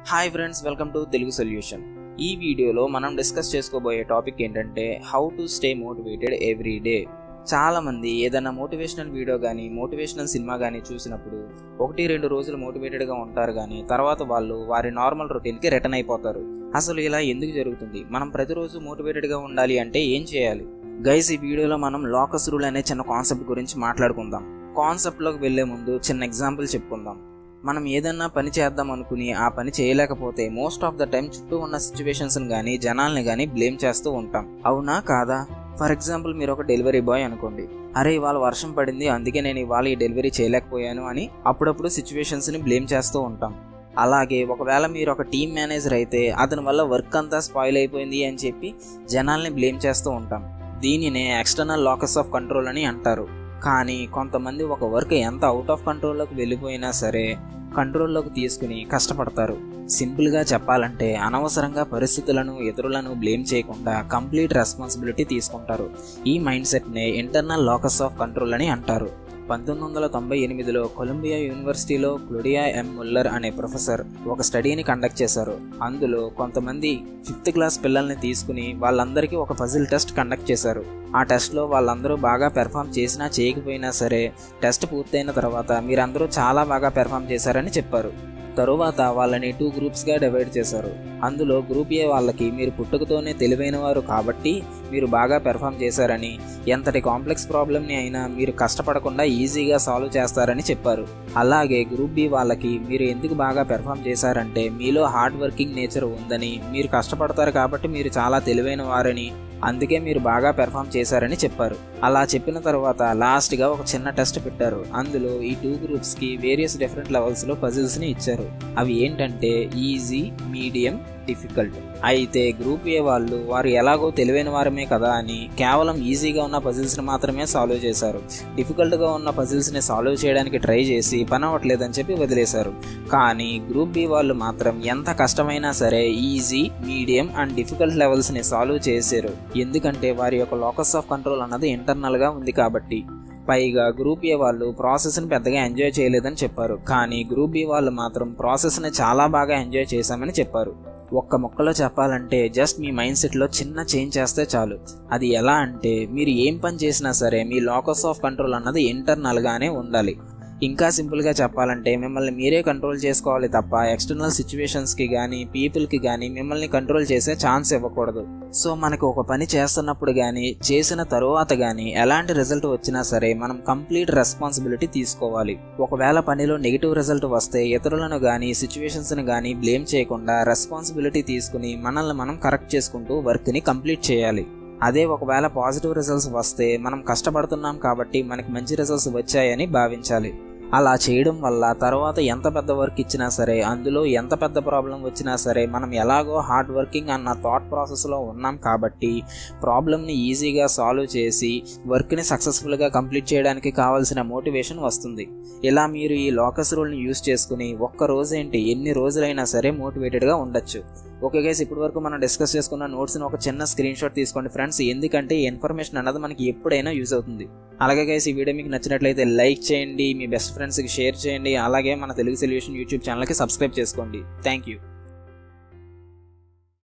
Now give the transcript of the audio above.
hi friends welcome to Telugu solution ఈ వీడియోలో మనం డిస్కస్ చేసుకోబోయే టాపిక్ ఏంటంటే how to stay motivated every day చాలా మంది ఏదైనా మోటివేషనల్ వీడియో కానీ మోటివేషనల్ సినిమా కానీ చూసినప్పుడు ఒకటి రెండు రోజులు మోటివేటెడ్గా ఉంటారు కానీ తర్వాత వాళ్ళు వారి నార్మల్ రొటీన్కి రిటర్న్ అయిపోతారు అసలు ఇలా ఎందుకు జరుగుతుంది మనం ప్రతిరోజు మోటివేటెడ్గా ఉండాలి అంటే ఏం చేయాలి గైస్ ఈ వీడియోలో మనం లోకస్ రూల్ అనే చిన్న కాన్సెప్ట్ గురించి మాట్లాడుకుందాం కాన్సెప్ట్లోకి వెళ్లే ముందు చిన్న ఎగ్జాంపుల్ చెప్పుకుందాం మనం ఏదన్నా పని చేద్దాం అనుకుని ఆ పని చేయలేకపోతే మోస్ట్ ఆఫ్ ద టైం చుట్టూ ఉన్న సిచ్యువేషన్స్ని కానీ జనాల్ని కానీ బ్లేమ్ చేస్తూ ఉంటాం అవునా కాదా ఫర్ ఎగ్జాంపుల్ మీరు ఒక డెలివరీ బాయ్ అనుకోండి అరే ఇవాళ వర్షం పడింది అందుకే నేను ఇవాళ ఈ డెలివరీ చేయలేకపోయాను అని అప్పుడప్పుడు సిచ్యువేషన్స్ని బ్లేమ్ చేస్తూ ఉంటాం అలాగే ఒకవేళ మీరు ఒక టీమ్ మేనేజర్ అయితే అతని వల్ల వర్క్ అంతా స్పాయిల్ అయిపోయింది అని చెప్పి జనాల్ని బ్లేమ్ చేస్తూ ఉంటాం దీనినే ఎక్స్టర్నల్ లాకస్ ఆఫ్ కంట్రోల్ అని అంటారు కానీ కొంతమంది ఒక వర్క్ ఎంత అవుట్ ఆఫ్ కంట్రోల్లోకి వెళ్ళిపోయినా సరే కంట్రోల్లోకి తీసుకుని కష్టపడతారు సింపుల్గా చెప్పాలంటే అనవసరంగా పరిస్థితులను ఇతరులను బ్లేమ్ చేయకుండా కంప్లీట్ రెస్పాన్సిబిలిటీ తీసుకుంటారు ఈ మైండ్ సెట్నే ఇంటర్నల్ లాకస్ ఆఫ్ కంట్రోల్ అని అంటారు పంతొమ్మిది వందల తొంభై ఎనిమిదిలో కొలంబియా యూనివర్సిటీలో క్లొడియా ఎం ముల్లర్ అనే ప్రొఫెసర్ ఒక స్టడీని కండక్ట్ చేశారు అందులో కొంతమంది ఫిఫ్త్ క్లాస్ పిల్లల్ని తీసుకుని వాళ్ళందరికీ ఒక పజిల్ టెస్ట్ కండక్ట్ చేశారు ఆ టెస్ట్లో వాళ్ళందరూ బాగా పెర్ఫామ్ చేసినా చేయకపోయినా సరే టెస్ట్ పూర్తయిన తర్వాత మీరందరూ చాలా బాగా పెర్ఫామ్ చేశారని చెప్పారు తరువాత వాళ్ళని టూ గ్రూప్స్గా డివైడ్ చేశారు అందులో గ్రూప్ ఏ వాళ్ళకి మీరు పుట్టుకతోనే తెలివైన వారు కాబట్టి మీరు బాగా పెర్ఫామ్ చేశారని ఎంతటి కాంప్లెక్స్ ప్రాబ్లమ్ని అయినా మీరు కష్టపడకుండా ఈజీగా సాల్వ్ చేస్తారని చెప్పారు అలాగే గ్రూప్ బి వాళ్ళకి మీరు ఎందుకు బాగా పెర్ఫామ్ చేశారంటే మీలో హార్డ్ వర్కింగ్ నేచర్ ఉందని మీరు కష్టపడతారు కాబట్టి మీరు చాలా తెలివైన వారని అందుకే మీరు బాగా పెర్ఫామ్ చేశారని చెప్పారు అలా చెప్పిన తర్వాత లాస్ట్గా ఒక చిన్న టెస్ట్ పెట్టారు అందులో ఈ టూ గ్రూప్స్కి వేరియస్ డిఫరెంట్ లెవెల్స్లో పజిల్స్ని ఇచ్చారు అవి ఏంటంటే ఈజీ మీడియం డిఫికల్ట్ అయితే గ్రూప్ ఏ వాళ్ళు వారు ఎలాగో తెలివైన వారమే కదా అని కేవలం ఈజీగా ఉన్న పజిల్స్ని మాత్రమే సాల్వ్ చేశారు డిఫికల్ట్గా ఉన్న పజిల్స్ని సాల్వ్ చేయడానికి ట్రై చేసి పని అవ్వట్లేదని చెప్పి వదిలేశారు కానీ గ్రూప్ బి వాళ్ళు మాత్రం ఎంత కష్టమైనా సరే ఈజీ మీడియం అండ్ డిఫికల్ట్ లెవెల్స్ని సాల్వ్ చేశారు ఎందుకంటే వారి యొక్క లోకస్ ఆఫ్ కంట్రోల్ అన్నది ఇంటర్నల్గా ఉంది కాబట్టి పైగా గ్రూప్ ఏ వాళ్ళు ప్రాసెస్ని పెద్దగా ఎంజాయ్ చేయలేదని చెప్పారు కానీ గ్రూప్ బి వాళ్ళు మాత్రం ప్రాసెస్ని చాలా బాగా ఎంజాయ్ చేశామని చెప్పారు ఒక్క మొక్కలో చెప్పాలంటే జస్ట్ మీ మైండ్ సెట్లో చిన్న చేంజ్ చేస్తే చాలు అది ఎలా అంటే మీరు ఏం పని చేసినా సరే మీ లోకస్ ఆఫ్ కంట్రోల్ అన్నది ఇంటర్నల్గానే ఉండాలి ఇంకా సింపుల్గా చెప్పాలంటే మిమ్మల్ని మీరే కంట్రోల్ చేసుకోవాలి తప్ప ఎక్స్టర్నల్ సిచ్యువేషన్స్కి కానీ పీపుల్కి కానీ మిమ్మల్ని కంట్రోల్ చేసే ఛాన్స్ ఇవ్వకూడదు సో మనకు ఒక పని చేస్తున్నప్పుడు కానీ చేసిన తరువాత కానీ ఎలాంటి రిజల్ట్ వచ్చినా సరే మనం కంప్లీట్ రెస్పాన్సిబిలిటీ తీసుకోవాలి ఒకవేళ పనిలో నెగిటివ్ రిజల్ట్ వస్తే ఇతరులను కానీ సిచ్యువేషన్స్ని కానీ బ్లేమ్ చేయకుండా రెస్పాన్సిబిలిటీ తీసుకుని మనల్ని మనం కరెక్ట్ చేసుకుంటూ వర్క్ని కంప్లీట్ చేయాలి అదే ఒకవేళ పాజిటివ్ రిజల్ట్స్ వస్తే మనం కష్టపడుతున్నాం కాబట్టి మనకి మంచి రిజల్ట్స్ వచ్చాయని భావించాలి అలా చేయడం వల్ల తర్వాత ఎంత పెద్ద వర్క్ ఇచ్చినా సరే అందులో ఎంత పెద్ద ప్రాబ్లం వచ్చినా సరే మనం ఎలాగో హార్డ్ వర్కింగ్ అన్న థాట్ ప్రాసెస్లో ఉన్నాం కాబట్టి ప్రాబ్లమ్ని ఈజీగా సాల్వ్ చేసి వర్క్ని సక్సెస్ఫుల్గా కంప్లీట్ చేయడానికి కావాల్సిన మోటివేషన్ వస్తుంది ఇలా మీరు ఈ లోకస్ రూల్ని యూస్ చేసుకుని ఒక్క రోజేంటి ఎన్ని రోజులైనా సరే మోటివేటెడ్గా ఉండొచ్చు ఓకే గైస్ ఇప్పటి వరకు మనం డిస్కస్ చేసుకున్న నోట్స్ని ఒక చిన్న స్క్రీన్ షాట్ తీసుకోండి ఫ్రెండ్స్ ఎందుకంటే ఈ ఇన్ఫర్మేషన్ అన్నది మనకి ఎప్పుడైనా యూజ్ అవుతుంది అలాగే గైస్ ఈ వీడియో మీకు నచ్చినట్లయితే లైక్ చేయండి మీ బెస్ట్ ఫ్రెండ్స్కి షేర్ చేయండి అలాగే మన తెలుగు సొల్యూషన్ యూట్యూబ్ ఛానల్కి సబ్స్క్రైబ్ చేసుకోండి థ్యాంక్ యూ